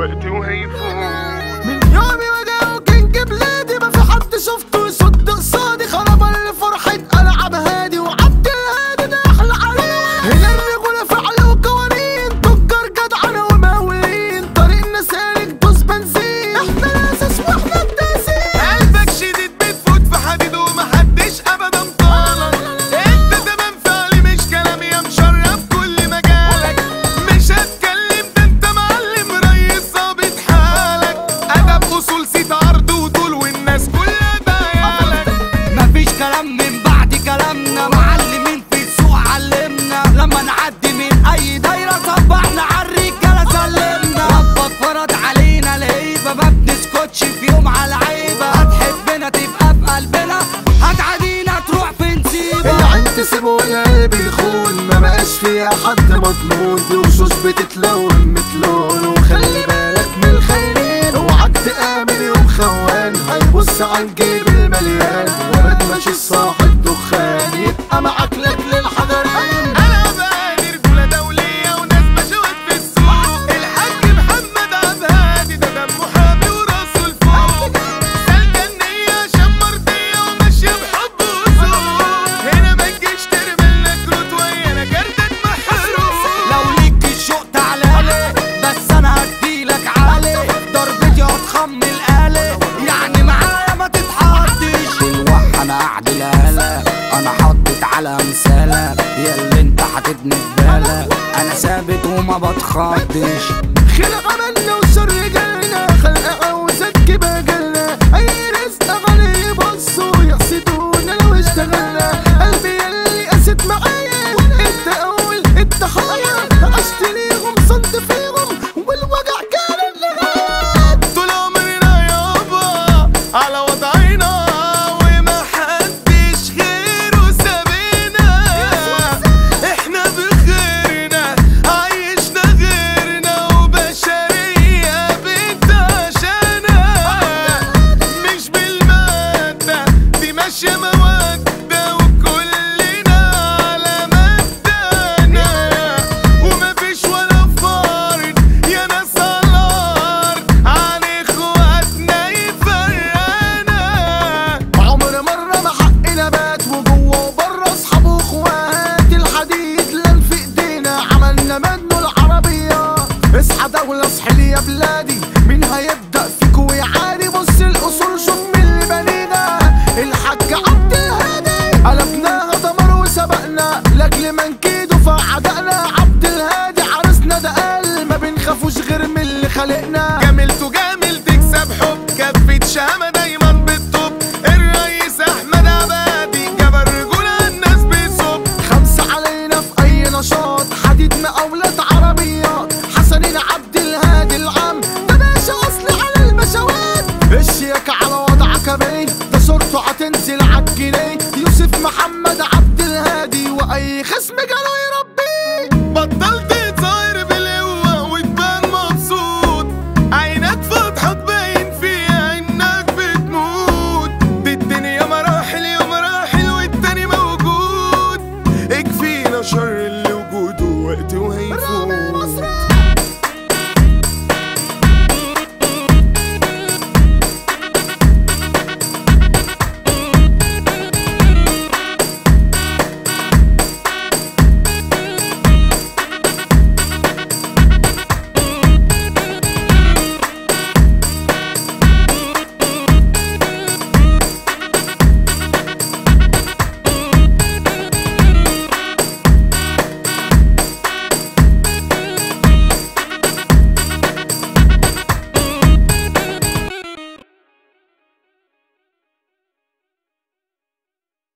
وقت وهيفوت من يومي وانا وكينج بلادي ما في حد شفته يصد قصادي خرب اللي فرحة العب هادي وعبد الهادي ده احلى عليه هنا الرجولة فعل وقوانين تجار جدعنة ومقاولين طريقنا سالك دوس بنزين احنا الاساس واحنا التأسيس قلبك شديد بتفوت في حديد ومحدش ابدا طالك انت تمام فعلي مش كلام يا مشرف كل مجالك مش هتكلم ده انت معلم ريس ظابط حالك ادب اصول سيت عرض وطول والناس كلها دايالك مفيش كلام من بعد كلامنا معلمين في السوق علمنا لما نعدي من اي دايره صبحنا عالرجاله سلمنا ربك فرض علينا الهيبه ما بنسكتش في يوم على عيبه هتحبنا تبقى في قلبنا هتعادينا تروح في نسيبه العين تسيب والقلب يخون ما بقاش فيها حد مضمون دي وشوش بتتلون متلون وخلي بالك من الخاينين اوعك تآمن يوم خوان هيبص على الجيب المليان وما ماشي صاحب دخان يبقى معاك لاجل الحضرين انا بقى رجوله دوليه وناس مشاوات في السوق الحاج محمد عبد هادي ده دمه حامي وراسه لفوق سالكه النيه عشان مرضيه وماشيه بحب وذوق هنا ما تجيش ترمي لك روت ويانا كارتك محروق لو ليك الشوق تعالى بس انا هديلك عالي ضربتي هتخم الآلة يعني معايا ما تتحطش الوح انا قاعد الآلة انا حطت على مثالك يا اللي انت هتبني في بالك انا ثابت وما بتخضش خلق عملنا وشر جالنا خلق عاوزك بجلنا اي رزق غالي يبصوا يحسدونا لو اشتغلنا قلبي يلي قست معايا انت اول الضحايا عشت ليهم صنت فيهم والوجع كان النهاية طول عمرنا يابا على وضعنا وما حدش غيره سابنا احنا بخيرنا عايشنا غيرنا وبشرية بتعشانا مش بالمادة دي ماشية مودة وكلنا على مدانا ومفيش ولا فارق يا ناس على الارض عن اخواتنا يفرقنا عمر مرة ما حقنا بات وجوه وبره اصحاب واخوات الحديد لن في ايدينا عملنا منه العربية اصحى دولة اصحي لي يا بلادي مين هيبدأ فيك ويعاني بص الاصول شوف مين اللي بنينا الحاج عبد الهادي قلبناها دمر وسبقنا لاجل ما نكيد فعدقنا عبد الهادي عرسنا ده قال ما بنخافوش غير من اللي خلقنا جامل تجامل تكسب حب كفة شهامة دايما بالطب الرئيس احمد عبادي جاب الرجولة الناس بيصب خمسة علينا في أي نشاط حديد مقاولات عربيات حسنين عبد الهادي العم ده باشا أصلي على البشوات الشيك على وضعك بيه ده صورته هتنزل عالجنيه يوسف محمد عبد الهادي وأي خصم جاله